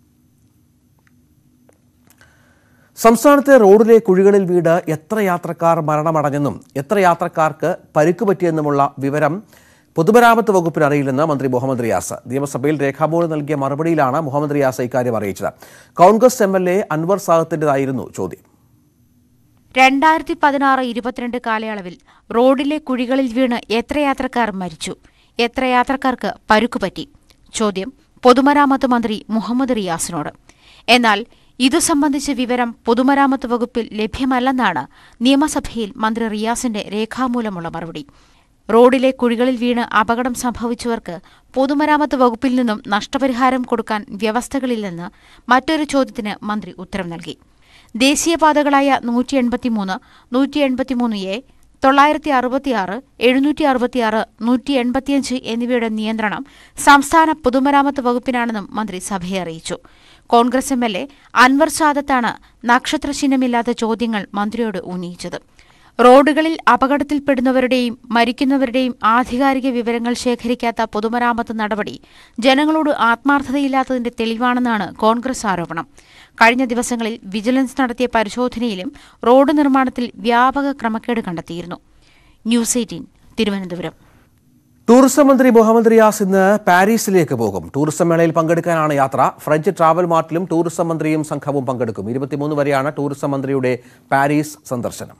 സംസ്ഥാനത്തെ റോഡിലെ കുഴികളിൽ വീട് എത്ര യാത്രക്കാർ മരണമടഞ്ഞെന്നും എത്ര യാത്രക്കാർക്ക് പരിക്ക് പറ്റിയെന്നുമുള്ള വിവരം പൊതുമരാമത്ത് വകുപ്പിന് അറിയില്ലെന്ന് മന്ത്രി മുഹമ്മദ് റിയാസ് നിയമസഭയിൽ രേഖാമൂലം നൽകിയ മറുപടിയിലാണ് മുഹമ്മദ് റിയാസ് ഇക്കാര്യം അറിയിച്ചത് Congress M L A Anwar സാദത്തിൻ്റെതായിരുന്നു ചോദ്യം രണ്ടായിരത്തി പതിനാറ് ഇരുപത്തിരണ്ട് കാലയളവിൽ റോഡിലെ കുഴികളിൽ വീണ് എത്ര യാത്രക്കാർ മരിച്ചു എത്ര യാത്രക്കാർക്ക് പരുക്കുപറ്റി ചോദ്യം പൊതുമരാമത്ത് മന്ത്രി മുഹമ്മദ് റിയാസിനോട് എന്നാൽ ഇതു സംബന്ധിച്ച വിവരം പൊതുമരാമത്ത് വകുപ്പിൽ ലഭ്യമല്ലെന്നാണ് നിയമസഭയിൽ മന്ത്രി റിയാസിന്റെ രേഖാമൂലമുള്ള മറുപടി റോഡിലെ കുഴികളിൽ വീണ് അപകടം സംഭവിച്ചവർക്ക് പൊതുമരാമത്ത് വകുപ്പിൽ നിന്നും നഷ്ടപരിഹാരം കൊടുക്കാൻ വ്യവസ്ഥകളില്ലെന്ന് മറ്റൊരു ചോദ്യത്തിന് മന്ത്രി ഉത്തരം നൽകി ദേശീയപാതകളായ നൂറ്റി എൺപത്തിമൂന്ന് നൂറ്റി എൺപത്തിമൂന്ന് എ തൊള്ളായിരത്തി അറുപത്തിയാറ് എഴുന്നൂറ്റി അറുപത്തിയാറ് നൂറ്റി എൺപത്തിയഞ്ച് എന്നിവയുടെ നിയന്ത്രണം സംസ്ഥാന പൊതുമരാമത്ത് വകുപ്പിനാണെന്നും മന്ത്രി സഭയെ അറിയിച്ചു Congress M L A Anwar സാദത്താണ് നക്ഷത്രചിഹ്നമില്ലാത്ത ചോദ്യങ്ങൾ മന്ത്രിയോട് ഉന്നയിച്ചത് റോഡുകളിൽ അപകടത്തിൽപ്പെടുന്നവരുടെയും മരിക്കുന്നവരുടെയും ആധികാരിക വിവരങ്ങൾ ശേഖരിക്കാത്ത പൊതുമരാമത്ത് നടപടി ജനങ്ങളോട് ആത്മാർത്ഥതയില്ലാത്തതിന്റെ തെളിവാണെന്നാണ് കോൺഗ്രസ് ആരോപണം കഴിഞ്ഞ ദിവസങ്ങളിൽ വിജിലൻസ് നടത്തിയ പരിശോധനയിലും റോഡ് നിർമ്മാണത്തിൽ വ്യാപക ക്രമക്കേട് കണ്ടെത്തിയിരുന്നു ന്യൂസ് എയ്റ്റീൻ തിരുവനന്തപുരം ടൂറിസം മന്ത്രി മുഹമ്മദ് റിയാസ് ഇന്ന് പാരീസിലേക്ക് പോകും ടൂറിസം മേളയിൽ പങ്കെടുക്കാനാണ് യാത്ര ഫ്രഞ്ച് ട്രാവൽ മാർട്ടിലും ടൂറിസം മന്ത്രിയും സംഘവും പങ്കെടുക്കും ഇരുപത്തിമൂന്ന് വരെയാണ് ടൂറിസം മന്ത്രിയുടെ പാരീസ് സന്ദർശനം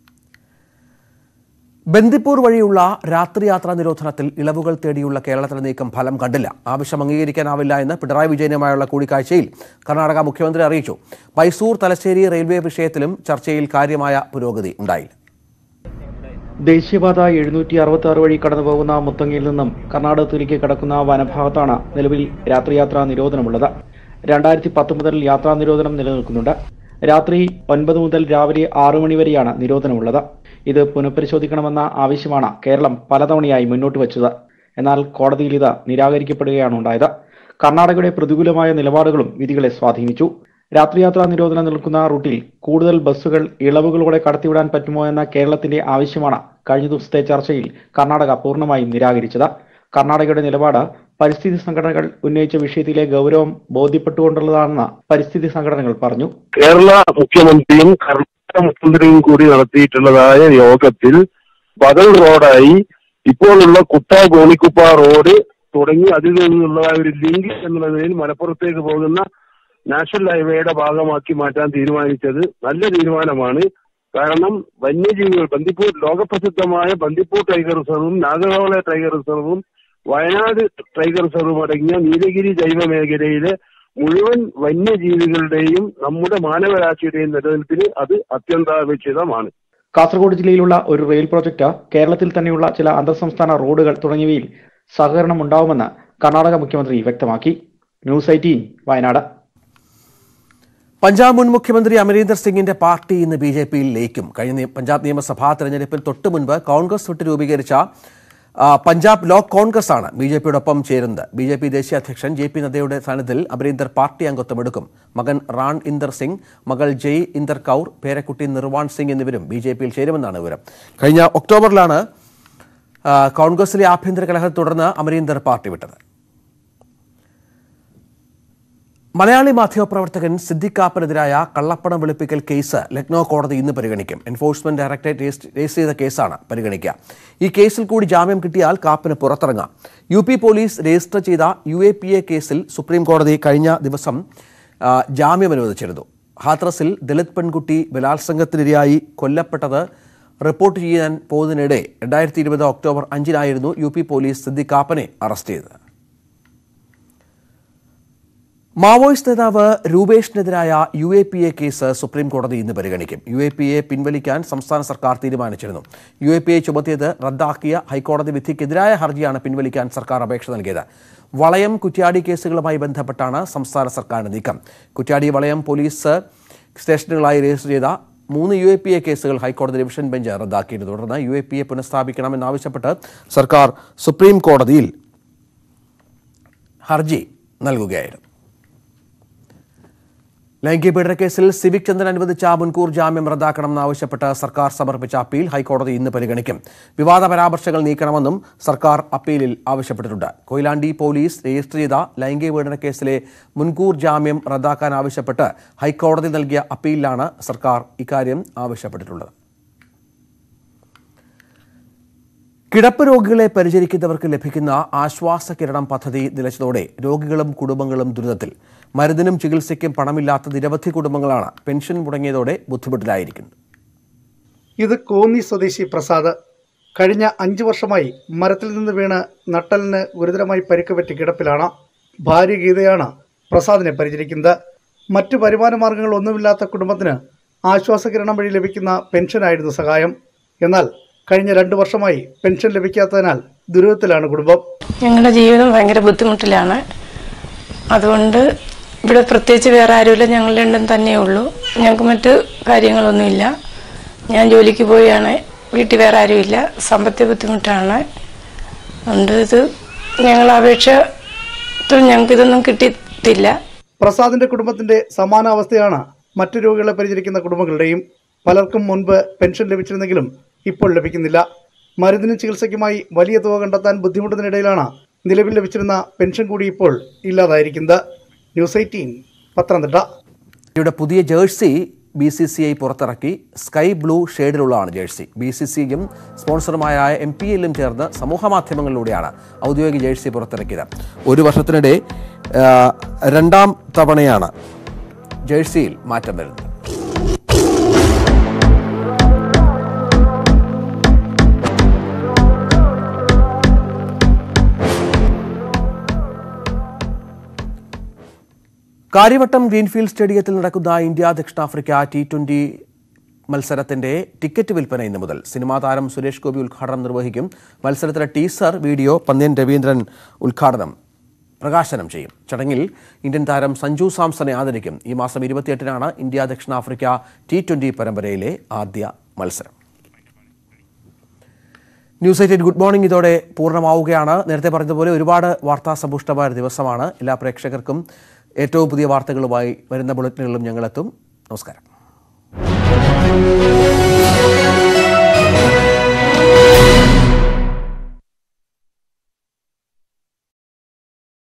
ബന്ദിപ്പൂർ വഴിയുള്ള രാത്രിയാത്രാ നിരോധനത്തിൽ ഇളവുകൾ തേടിയുള്ള കേരളത്തിലെ നീക്കം ഫലം കണ്ടില്ല ആവശ്യം അംഗീകരിക്കാനാവില്ല എന്ന് പിണറായി വിജയനുമായുള്ള കൂടിക്കാഴ്ചയിൽ കർണാടക മുഖ്യമന്ത്രി അറിയിച്ചു മൈസൂർ തലശ്ശേരി റെയിൽവേ വിഷയത്തിലും ചർച്ചയിൽ കാര്യമായ പുരോഗതി ഉണ്ടായില്ല ദേശീയപാത എഴുന്നൂറ്റി അറുപത്തി ആറ് വഴി കടന്നു പോകുന്ന മുത്തങ്ങയിൽ നിന്നും കർണാടകത്തിലേക്ക് കടക്കുന്ന വനഭാഗത്താണ് നിലവിൽ രാത്രിയാത്രാ നിരോധനമുള്ളത് രണ്ടായിരത്തി പത്ത് മുതൽ യാത്രാ നിരോധനം നിലനിൽക്കുന്നുണ്ട് രാത്രി ഒൻപത് മുതൽ രാവിലെ ആറു മണി വരെയാണ് നിരോധനമുള്ളത് ഇത് പുനഃപരിശോധിക്കണമെന്ന ആവശ്യമാണ് കേരളം പലതവണയായി മുന്നോട്ട് വച്ചത് എന്നാൽ കോടതിയിൽ ഇത് നിരാകരിക്കപ്പെടുകയാണ് ഉണ്ടായത് കർണാടകയുടെ പ്രതികൂലമായ നിലപാടുകളും വിധികളെ സ്വാധീനിച്ചു രാത്രിയാത്രാ നിരോധനം നിൽക്കുന്ന റൂട്ടിൽ കൂടുതൽ ബസ്സുകൾ ഇളവുകളോടെ കടത്തിവിടാൻ പറ്റുമോ എന്ന കേരളത്തിന്റെ ആവശ്യമാണ് കഴിഞ്ഞ ദിവസത്തെ ചർച്ചയിൽ കർണാടക പൂർണ്ണമായും നിരാകരിച്ചത് കർണാടകയുടെ നിലപാട് പരിസ്ഥിതി സംഘടനകൾ ഉന്നയിച്ച വിഷയത്തിലെ ഗൗരവം ബോധ്യപ്പെട്ടുകൊണ്ടുള്ളതാണെന്ന് പരിസ്ഥിതി സംഘടനകൾ പറഞ്ഞു കേരള മുഖ്യമന്ത്രിയും കർണാടക മുഖ്യമന്ത്രിയും കൂടി നടത്തിയിട്ടുള്ളതായ യോഗത്തിൽ ബദൽ റോഡായി ഇപ്പോഴുള്ള കുട്ട ഗോണിക്കുപ്പ റോഡ് തുടങ്ങി അതിൽ നിന്നുള്ള ഒരു ലിങ്ക് എന്നുള്ള നിലയിൽ മലപ്പുറത്തേക്ക് പോകുന്ന നാഷണൽ ഹൈവേയുടെ ഭാഗമാക്കി മാറ്റാൻ തീരുമാനിച്ചത് നല്ല തീരുമാനമാണ് കാരണം വന്യജീവികൾ ബന്ദിപ്പൂർ ലോകപ്രസിദ്ധമായ ബന്ദിപ്പൂർ ടൈഗർ റിസർവും നാഗർഹോള ടൈഗർ റിസർവും വയനാട് ടൈഗർ റിസർവും അടങ്ങിയ നീലഗിരി ജൈവ മേഖലയിലെ മുഴുവൻ വന്യജീവികളുടെയും നമ്മുടെ മാനവരാശിയുടെയും നിലനിൽപ്പിന് അത് അത്യന്താപേക്ഷിതമാണ് കാസർഗോഡ് ജില്ലയിലുള്ള ഒരു റെയിൽ പ്രോജക്റ്റ് കേരളത്തിൽ തന്നെയുള്ള ചില അന്തർ സംസ്ഥാന റോഡുകൾ തുടങ്ങിയവയിൽ സഹകരണം ഉണ്ടാവുമെന്ന് കർണാടക മുഖ്യമന്ത്രി വ്യക്തമാക്കി ന്യൂസ് എയ്റ്റീൻ വയനാട് പഞ്ചാബ് മുൻ മുഖ്യമന്ത്രി അമരീന്ദർ സിംഗിന്റെ പാർട്ടി ഇന്ന് ബി ജെ പിയിൽ ലയിക്കും കഴിഞ്ഞ നിയ- പഞ്ചാബ് നിയമസഭാ തെരഞ്ഞെടുപ്പിൽ തൊട്ടു മുൻപ് കോൺഗ്രസ് വിട്ട് രൂപീകരിച്ച ആ, പഞ്ചാബ് ലോ കോൺഗ്രസ് ആണ് ബി ജെ പിയോടൊപ്പം ചേരുന്നത് ബി ജെ പി ദേശീയ അധ്യക്ഷൻ ജെ പി നദ്ദയുടെ സ്ഥാനത്തിൽ അമരീന്ദർ പാർട്ടി അംഗത്വം എടുക്കും മകൻ റാൺ ഇന്ദർ സിംഗ് മകൾ ജയ് ഇന്ദർ കൌർ പേരക്കുട്ടി നിർവാൺ സിംഗ് എന്നിവരും ബി ജെ പിയിൽ ചേരുമെന്നാണ് വിവരം കഴിഞ്ഞ ഒക്ടോബറിലാണ് ആ, കോൺഗ്രസിലെ ആഭ്യന്തര കലഹത്തെ തുടർന്ന് അമരീന്ദർ പാർട്ടി വിട്ടത് മലയാളി മാധ്യമപ്രവർത്തകൻ സിദ്ദിഖ് കാപ്പനെതിരായ കള്ളപ്പണം വെളുപ്പിക്കൽ കേസ് ലക്നൌ കോടതി ഇന്ന് പരിഗണിക്കും എൻഫോഴ്സ്മെന്റ് ഡയറക്ടറേറ്റ് രജിസ്റ്റർ രജിസ്റ്റർ ചെയ്ത കേസാണ് പരിഗണിക്കുക ഈ കേസിൽ കൂടി ജാമ്യം കിട്ടിയാൽ കാപ്പിന് പുറത്തിറങ്ങാം യു പി പോലീസ് രജിസ്റ്റർ ചെയ്ത യു എ പി എ കേസിൽ സുപ്രീം കോടതി കഴിഞ്ഞ ദിവസം ആ, ജാമ്യം അനുവദിച്ചിരുന്നു ഹാത്രസിൽ ദളിത് പെൺകുട്ടി ബലാത്സംഗത്തിനിരയായി കൊല്ലപ്പെട്ടത് റിപ്പോർട്ട് ചെയ്യാൻ പോകുന്നതിനിടെ രണ്ടായിരത്തി ഇരുപത് ഒക്ടോബർ അഞ്ചിനായിരുന്നു യു പി പോലീസ് സിദ്ദിഖ് കാപ്പനെ അറസ്റ്റ് ചെയ്തത് മാവോയിസ്റ്റ് നേതാവ് രൂപേഷിനെതിരായ U A P A case supreme കോടതി ഇന്ന് പരിഗണിക്കും യു എ പി എ പിൻവലിക്കാൻ സംസ്ഥാന സർക്കാർ തീരുമാനിച്ചിരുന്നു യു എ പി എ ചുമത്തിയത് റദ്ദാക്കിയ ഹൈക്കോടതി വിധിക്കെതിരായ ഹർജിയാണ് പിൻവലിക്കാൻ സർക്കാർ അപേക്ഷ നൽകിയത് വളയം കുറ്റ്യാടി കേസുകളുമായി ബന്ധപ്പെട്ടാണ് സംസ്ഥാന സർക്കാരിന്റെ നീക്കം കുറ്റ്യാടി വളയം പോലീസ് സ്റ്റേഷനുകളായി രജിസ്റ്റർ ചെയ്ത മൂന്ന് യു എ പി എ കേസുകൾ ഹൈക്കോടതി ഡിവിഷൻ ബെഞ്ച് റദ്ദാക്കിയിരുന്നു തുടർന്ന് യു എ പി എ പുനഃസ്ഥാപിക്കണമെന്നാവശ്യപ്പെട്ട് സർക്കാർ സുപ്രീം കോടതിയിൽ ഹർജി നൽകുകയായിരുന്നു ലൈംഗിക പീഡന കേസിൽ സിവിക് ചന്ദ്രൻ അനുവദിച്ച മുൻകൂർ ജാമ്യം റദ്ദാക്കണമെന്നാവശ്യപ്പെട്ട് സർക്കാർ സമർപ്പിച്ച അപ്പീൽ ഹൈക്കോടതി ഇന്ന് പരിഗണിക്കും വിവാദ പരാമർശങ്ങൾ നീക്കണമെന്നും സർക്കാർ അപ്പീലിൽ ആവശ്യപ്പെട്ടിട്ടുണ്ട് കൊയിലാണ്ടി പോലീസ് രജിസ്റ്റർ ചെയ്ത ലൈംഗിക പീഡന കേസിലെ മുൻകൂർ ജാമ്യം റദ്ദാക്കാൻ ആവശ്യപ്പെട്ട് ഹൈക്കോടതി നൽകിയ അപ്പീലിലാണ് സർക്കാർ ഇക്കാര്യം ആവശ്യപ്പെട്ടിട്ടുള്ളത് കിടപ്പ് രോഗികളെ പരിചരിക്കുന്നവർക്ക് ലഭിക്കുന്ന ആശ്വാസ കിരണം പദ്ധതി നിലച്ചതോടെ രോഗികളും കുടുംബങ്ങളും ദുരിതത്തിൽ മരുന്നിനും ചികിത്സയ്ക്കും പണമില്ലാത്ത നിരവധി കുടുംബങ്ങളാണ് പെൻഷൻ മുടങ്ങിയതോടെ ബുദ്ധിമുട്ടിലായിരിക്കുന്നത് ഇത് കോന്നി സ്വദേശി പ്രസാദ് കഴിഞ്ഞ അഞ്ചു വർഷമായി മരത്തിൽ നിന്ന് വീണ് നട്ടലിന് ഗുരുതരമായി പരിക്ക് പറ്റി കിടപ്പിലാണ് ഭാര്യ ഗീതയാണ് പ്രസാദിനെ പരിചരിക്കുന്നത് മറ്റു വരുമാന മാർഗങ്ങൾ ഒന്നുമില്ലാത്ത കുടുംബത്തിന് ആശ്വാസകിരണം വഴി ലഭിക്കുന്ന പെൻഷനായിരുന്നു സഹായം എന്നാൽ കഴിഞ്ഞ രണ്ടു വർഷമായി പെൻഷൻ ലഭിക്കാത്തതിനാൽ ദുരിതത്തിലാണ് കുടുംബം ഞങ്ങളുടെ ജീവിതം ഭയങ്കര ബുദ്ധിമുട്ടിലാണ് അതുകൊണ്ട് ഇവിടെ പ്രത്യേകിച്ച് വേറെ ആരുമില്ല ഞങ്ങൾ രണ്ടും തന്നെയേ ഉള്ളൂ ഞങ്ങൾക്ക് മറ്റ് കാര്യങ്ങളൊന്നുമില്ല ഞാൻ ജോലിക്ക് പോയാണ് വീട്ടിൽ വേറെ ആരുമില്ല സാമ്പത്തിക ബുദ്ധിമുട്ടാണ് അതുകൊണ്ട് ഇത് ഞങ്ങൾ അപേക്ഷ ഞങ്ങൾക്ക് ഇതൊന്നും കിട്ടിയിട്ടില്ല പ്രസാദിന്റെ കുടുംബത്തിന്റെ സമാന അവസ്ഥയാണ് മറ്റു രോഗികളെ പരിചരിക്കുന്ന കുടുംബങ്ങളുടെയും പലർക്കും മുൻപ് പെൻഷൻ ലഭിച്ചിരുന്നെങ്കിലും ഇപ്പോൾ ലഭിക്കുന്നില്ല മരുന്നിനും ചികിത്സയ്ക്കുമായി വലിയ തുക കണ്ടെത്താൻ ബുദ്ധിമുട്ടുന്നതിനിടയിലാണ് നിലവിൽ ലഭിച്ചിരുന്ന പെൻഷൻ കൂടി ഇപ്പോൾ ഇല്ലാതായിരിക്കുന്നത് ന്യൂസ് എയ്റ്റീൻ പത്തനംതിട്ട ഇവിടെ പുതിയ jersey B C C I പുറത്തിറക്കി സ്കൈ ബ്ലൂ ഷെയ്ഡിലുള്ളതാണ് ജേഴ്സി ബി സി സിയും സ്പോൺസറുമായ എം പി എല്ലും ചേർന്ന് സമൂഹ മാധ്യമങ്ങളിലൂടെയാണ് ഔദ്യോഗിക ജേഴ്സി പുറത്തിറക്കിയത് ഒരു വർഷത്തിനിടെ ആ, രണ്ടാം തവണയാണ് ജേഴ്സിയിൽ മാറ്റം വരുന്നത് കാര്യവട്ടം ഗ്രീൻഫീൽഡ് സ്റ്റേഡിയത്തിൽ നടക്കുന്ന ഇന്ത്യ ദക്ഷിണാഫ്രിക്ക ടി ട്വന്റി മത്സരത്തിന്റെ ടിക്കറ്റ് വിൽപ്പന ഇന്ന് മുതൽ സിനിമാ താരം സുരേഷ് ഗോപി ഉദ്ഘാടനം നിർവഹിക്കും മത്സരത്തിലെ ടീസർ വീഡിയോ പന്ന്യൻ രവീന്ദ്രൻ ഉദ്ഘാടനം പ്രകാശനം ചെയ്യും ചടങ്ങിൽ ഇന്ത്യൻ താരം സഞ്ജു സാംസണെ ആദരിക്കും ഈ മാസം ഇരുപത്തിയെട്ടിനാണ് ഇന്ത്യ ദക്ഷിണാഫ്രിക്ക ടി ട്വന്റി പരമ്പരയിലെ ആദ്യ മത്സരം ന്യൂസ് എയ്റ്റീൻ ഗുഡ് മോർണിംഗ് ഇതോടെ പൂർണ്ണമാവുകയാണ് നേരത്തെ പറഞ്ഞതുപോലെ ഒരുപാട് വാർത്താ സമ്പുഷ്ടമായ ഒരു ദിവസമാണ് എല്ലാ പ്രേക്ഷകർക്കും ഏറ്റവും പുതിയ വാർത്തകളുമായി വരുന്ന ബുള്ളറ്റിനുകളും ഞങ്ങളെത്തും നമസ്കാരം